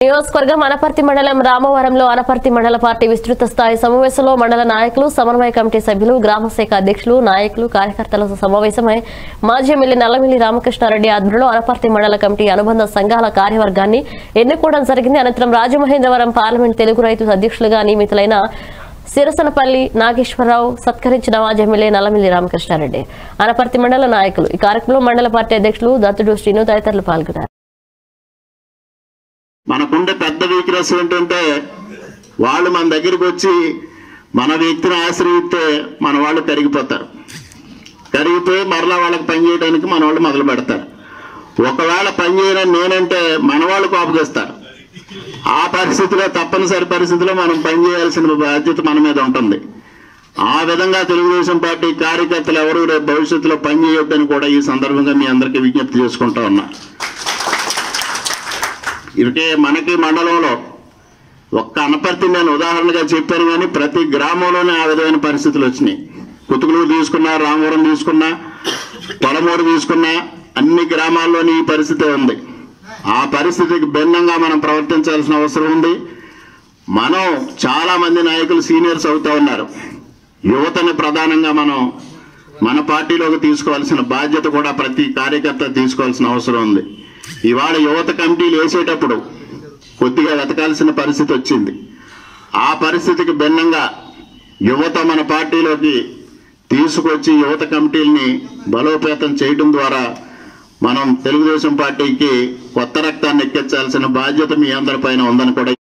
నియోజకవర్గం అనపర్తి మండలం రామవరంలో అనపర్తి మండల పార్టీ విస్తృత స్థాయి సమావేశంలో మండల నాయకులు సమన్వయ కమిటీ సభ్యులు గ్రామ శాఖ అధ్యక్షులు నాయకులు కార్యకర్తలతో సమావేశమై మాజీ ఎమ్మెల్యే నల్లమిల్లి రామకృష్ణారెడ్డి ఆధ్వర్యంలో అనపర్తి మండల కమిటీ అనుబంధ సంఘాల కార్యవర్గాన్ని ఎన్నుకోవడం జరిగింది అనంతరం రాజమహేంద్రవరం పార్లమెంట్ తెలుగు రైతు అధ్యక్షులుగా నియమితులైన సిరసనపల్లి నాగేశ్వరరావు సత్కరించిన మాజీ ఎమ్మెల్యే నల్లమిల్లి రామకృష్ణారెడ్డి అనపర్తి మండల నాయకులు ఈ కార్యక్రమంలో మండల పార్టీ అధ్యక్షులు దత్తుడు శ్రీను తదితరులు పాల్గొన్నారు మనకుండే పెద్ద వీక్నెస్ ఏంటంటే వాళ్ళు మన దగ్గరికి వచ్చి మన వ్యక్తిని ఆశ్రయిస్తే మన వాళ్ళు కరిగిపోతారు కరిగిపోయి మరలా వాళ్ళకి పని చేయడానికి మన వాళ్ళు మొదలు పెడతారు ఒకవేళ పని చేయని నేనంటే మన వాళ్ళు కోపగిస్తారు ఆ పరిస్థితిలో తప్పనిసరి పరిస్థితిలో మనం పని చేయాల్సిన బాధ్యత మన మీద ఉంటుంది ఆ విధంగా తెలుగుదేశం పార్టీ కార్యకర్తలు ఎవరు రేపు భవిష్యత్తులో పని చేయొద్దని కూడా ఈ సందర్భంగా మీ అందరికీ విజ్ఞప్తి చేసుకుంటా ఉన్నా ఇరికే మనకి మండలంలో ఒక్క అనపర్తి నేను ఉదాహరణగా చెప్పాను కానీ ప్రతి గ్రామంలోనే ఆ విధమైన పరిస్థితులు వచ్చినాయి కుతుకులు తీసుకున్నా రామవరం తీసుకున్నా పొలమూరు తీసుకున్నా అన్ని గ్రామాల్లోని ఈ పరిస్థితి ఉంది ఆ పరిస్థితికి భిన్నంగా మనం ప్రవర్తించాల్సిన అవసరం ఉంది మనం చాలా మంది నాయకులు సీనియర్స్ అవుతా ఉన్నారు యువతని ప్రధానంగా మనం మన పార్టీలోకి తీసుకోవాల్సిన బాధ్యత కూడా ప్రతి కార్యకర్త తీసుకోవాల్సిన అవసరం ఉంది ఇవాళ యువత కమిటీలు వేసేటప్పుడు కొద్దిగా వెతకాల్సిన పరిస్థితి వచ్చింది ఆ పరిస్థితికి భిన్నంగా యువత మన పార్టీలోకి తీసుకొచ్చి యువత కమిటీల్ని బలోపేతం చేయడం ద్వారా మనం తెలుగుదేశం పార్టీకి కొత్త రక్తాన్ని ఎక్కించాల్సిన బాధ్యత మీ అందరిపైన ఉందని కూడా